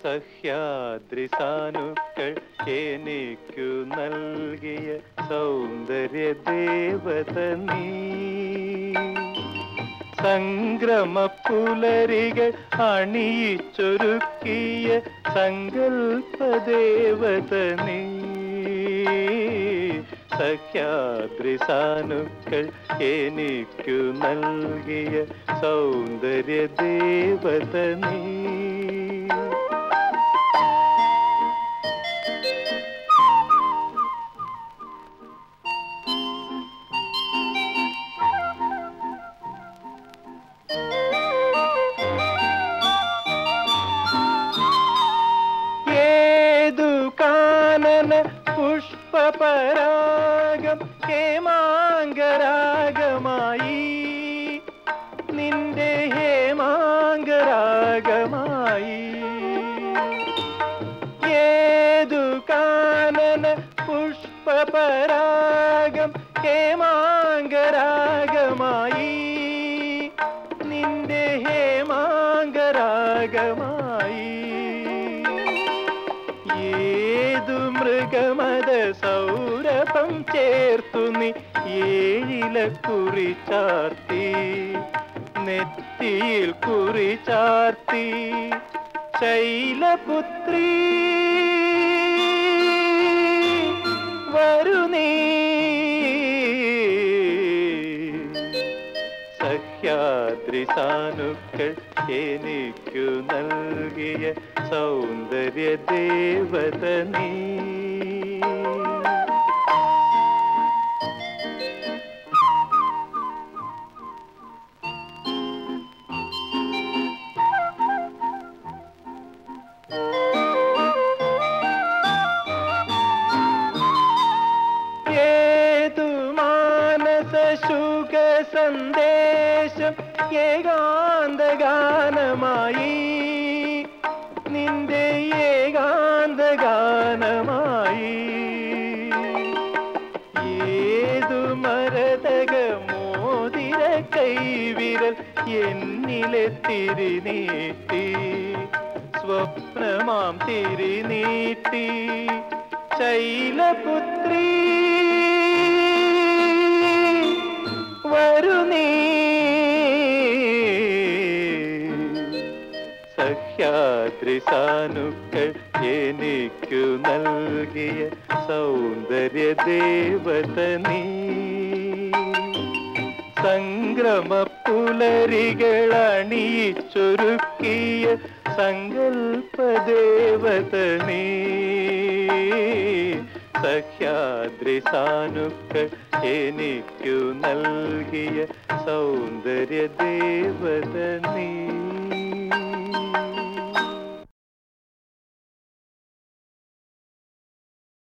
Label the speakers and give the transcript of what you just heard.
Speaker 1: സഹ്യാദ്രി സാനുക്കൾ എനിക്കു നൽകിയ സൗന്ദര്യ ദേവത നീ സംക്രമ പുലരികൾ അണിയിച്ചൊരുക്കിയ സങ്കൽപ്പദേവത നീ സഖ്യാദ്രി സാനുക്കൾ എനിക്കു നൽകിയ സൗന്ദര്യ ദേവത നീ ഏതു കാനന പുഷ്പപരാഗം ഹേമാങ്കരാഗമായി നിന്റെ ഹേമാങ്കരാഗമായി ഏതു കാനന പുഷ്പപരാഗം ഹേമാങ്കരാഗമായി നിന്റെ ഹേമാങ്കരാഗമായി ഏതു മൃഗമത സൗരഭം ചേർത്തു നീ ഏഴില കുറി ചാർത്തി നെറ്റിയിൽ കുറി ചാർത്തി ശൈലപുത്രി വരു നീ സഹ്യാദ്രി സാനുക്കൾ എനിക്കു നൽകിയ സൗന്ദര്യ ദേവത നീ ഏതു മാനസ ശുക സന്ദേശം ഏകാന്ത ഗാനമായി നിന്റെ ഏകാന്ത ഗാനമായി ഏതു മരതക മോതിര കൈവിരൽ എന്നിലെ തിരിനീട്ടി സ്വപ്നമാം തിരിനീട്ടി ശൈലപുത്രി വരു നീ സഹ്യാദ്രി സാനുക്കൾ എനിക്കു നൽകിയ സൗന്ദര്യ ദേവത നീ സംക്രമ പുലരികൾ അണിയിച്ചൊരുക്കിയ സങ്കൽപ്പദേവത നീ സഖ്യാദ്രി സാനുക്കൾ എനിക്കു നൽകിയ സൗന്ദര്യ ദേവത നീ